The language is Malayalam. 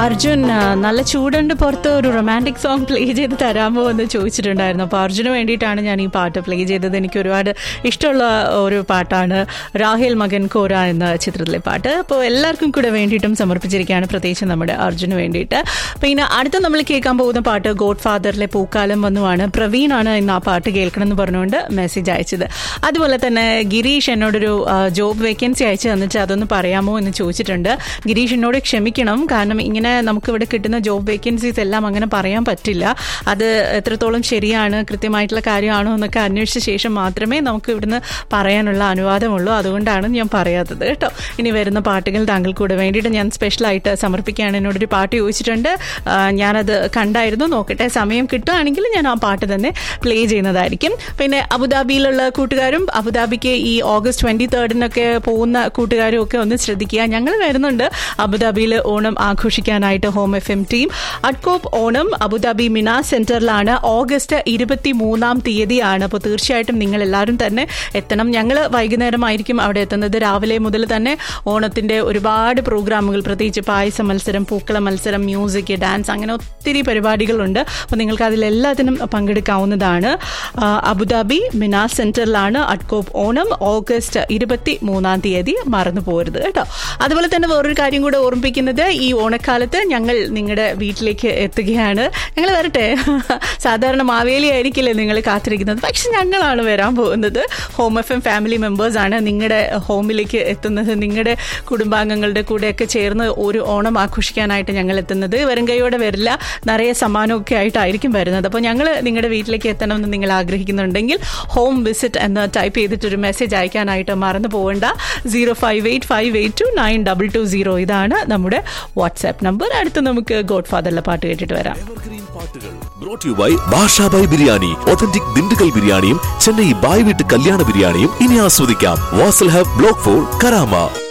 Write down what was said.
അർജുൻ ആ, നല്ല ചൂടുണ്ട് പുറത്ത് ഒരു റൊമാൻറ്റിക് സോങ് പ്ലേ ചെയ്ത് തരാമോ എന്ന് ചോദിച്ചിട്ടുണ്ടായിരുന്നു അപ്പോൾ അർജുന് വേണ്ടിയിട്ടാണ് ഞാൻ ഈ പാട്ട് പ്ലേ ചെയ്തത് എനിക്ക് ഒരുപാട് ഇഷ്ടമുള്ള ഒരു പാട്ടാണ് രാഹേൽ മകൻ കോര എന്ന ചിത്രത്തിലെ പാട്ട് അപ്പോൾ എല്ലാവർക്കും കൂടെ വേണ്ടിയിട്ടും സമർപ്പിച്ചിരിക്കുകയാണ് പ്രത്യേകിച്ച് നമ്മുടെ അർജുന് വേണ്ടിയിട്ട് പിന്നെ അടുത്ത നമ്മൾ കേൾക്കാൻ പോകുന്ന പാട്ട് ഗോഡ് ഫാദറിലെ പൂക്കാലം വന്നുമാണ് പ്രവീണാണ് ഇന്ന് ആ പാട്ട് കേൾക്കണം എന്ന് പറഞ്ഞുകൊണ്ട് മെസ്സേജ് അയച്ചത് അതുപോലെ തന്നെ ഗിരീഷ് എന്നോടൊരു ജോബ് വേക്കൻസി അയച്ചു തന്നിട്ട് അതൊന്ന് പറയാമോ എന്ന് ചോദിച്ചിട്ടുണ്ട് ഗിരീഷ് എന്നോട് ക്ഷമിക്കണം കാരണം ഇങ്ങനെ നമുക്ക് ഇവിടെ കിട്ടുന്ന ജോബ് വേക്കൻസീസ് എല്ലാം അങ്ങനെ പറയാൻ പറ്റില്ല അത് എത്രത്തോളം ശരിയാണ് കൃത്യമായിട്ടുള്ള കാര്യമാണോ എന്നൊക്കെ അന്വേഷിച്ച ശേഷം മാത്രമേ നമുക്ക് ഇവിടുന്ന് പറയാനുള്ള അനുവാദമുള്ളൂ അതുകൊണ്ടാണ് ഞാൻ പറയാത്തത് കേട്ടോ ഇനി വരുന്ന പാട്ടുകൾ താങ്കൾക്ക് കൂടെ വേണ്ടിയിട്ട് ഞാൻ സ്പെഷ്യലായിട്ട് സമർപ്പിക്കുകയാണ് എന്നോടൊരു പാട്ട് ചോദിച്ചിട്ടുണ്ട് ആ, ഞാനത് കണ്ടായിരുന്നു നോക്കട്ടെ സമയം കിട്ടുകയാണെങ്കിൽ ഞാൻ ആ പാട്ട് തന്നെ പ്ലേ ചെയ്യുന്നതായിരിക്കും പിന്നെ അബുദാബിയിലുള്ള കൂട്ടുകാരും അബുദാബിക്ക് ഈ ഓഗസ്റ്റ് ട്വന്റി തേർഡിനൊക്കെ പോകുന്ന കൂട്ടുകാരും ഒക്കെ ഒന്ന് ശ്രദ്ധിക്കുക ഞങ്ങൾ വരുന്നുണ്ട് അബുദാബിയിൽ ഓണം ആഘോഷിക്കാനായിട്ട് ഹോം എഫ് എം ടീം അഡ്കോപ്പ് ഓണം അബുദാബി മിന സെന്ററിലാണ് ഓഗസ്റ്റ് ഇരുപത്തി മൂന്നാം തീയതിയാണ് അപ്പോൾ തീർച്ചയായിട്ടും നിങ്ങൾ എല്ലാവരും തന്നെ എത്തണം ഞങ്ങൾ വൈകുന്നേരമായിരിക്കും അവിടെ എത്തുന്നത് രാവിലെ മുതൽ തന്നെ ഓണത്തിന്റെ ഒരുപാട് പ്രോഗ്രാമുകൾ പ്രത്യേകിച്ച് പായസ മത്സരം പൂക്കള മത്സരം മ്യൂസിക് ഡാൻസ് അങ്ങനെ ഒത്തിരി പരിപാടികളുണ്ട് അപ്പോൾ നിങ്ങൾക്ക് അതിലെല്ലാത്തിനും പങ്കെടുക്കാവുന്നതാണ് ആ, അബുദാബി മിന സെന്ററിലാണ് അഡ്കോപ്പ് ഓണം ഓഗസ്റ്റ് ഇരുപത്തി മൂന്നാം തീയതി മറന്നു പോരുത് കേട്ടോ അതുപോലെ തന്നെ വേറൊരു കാര്യം കൂടെ ഓർമ്മിപ്പിക്കുന്നത് ഈ ഓണക്കാലത്ത് ഞങ്ങൾ നിങ്ങളുടെ വീട്ടിലേക്ക് എത്തുകയാണ് ഞങ്ങൾ വരട്ടെ സാധാരണ മാവേലി ആയിരിക്കില്ലേ നിങ്ങൾ കാത്തിരിക്കുന്നത് പക്ഷെ ഞങ്ങളാണ് വരാൻ പോകുന്നത് home F M family members ആണ് നിങ്ങളുടെ ഹോമിലേക്ക് എത്തുന്നത് നിങ്ങളുടെ കുടുംബാംഗങ്ങളുടെ കൂടെയൊക്കെ ചേർന്ന് ഒരു ഓണം ആഘോഷിക്കാനായിട്ട് ഞങ്ങൾ എത്തുന്നത് വെറും കൈയോടെ വരില്ല നിറയെ സമ്മാനമൊക്കെ ആയിട്ടായിരിക്കും വരുന്നത് അപ്പോൾ ഞങ്ങൾ നിങ്ങളുടെ വീട്ടിലേക്ക് എത്തണമെന്ന് നിങ്ങൾ ആഗ്രഹിക്കുന്നുണ്ടെങ്കിൽ ഹോം വിസിറ്റ് എന്ന് ടൈപ്പ് ചെയ്തിട്ട് ഒരു മെസ്സേജ് അയക്കാനായിട്ട് മറന്നു പോകണ്ട zero five eight five eight two nine double two zero ഇതാണ് നമ്മുടെ വാട്സാപ്പ് നമ്പർ അടുത്ത് നമുക്ക് ഗോഡ് ഫാദറിലെ പാട്ട് കേട്ടിട്ട് വരാം എവർഗ്രീൻ പാട്ടുകൾ brought you by Basha Bhai biryani authentic Dindigul ബിരിയാണിയും ചെന്നൈ ബായ് വീട്ട് കല്യാണ ബിരിയാണിയും ഇനി ആസ്വദിക്കാം Vasal hub block four Karama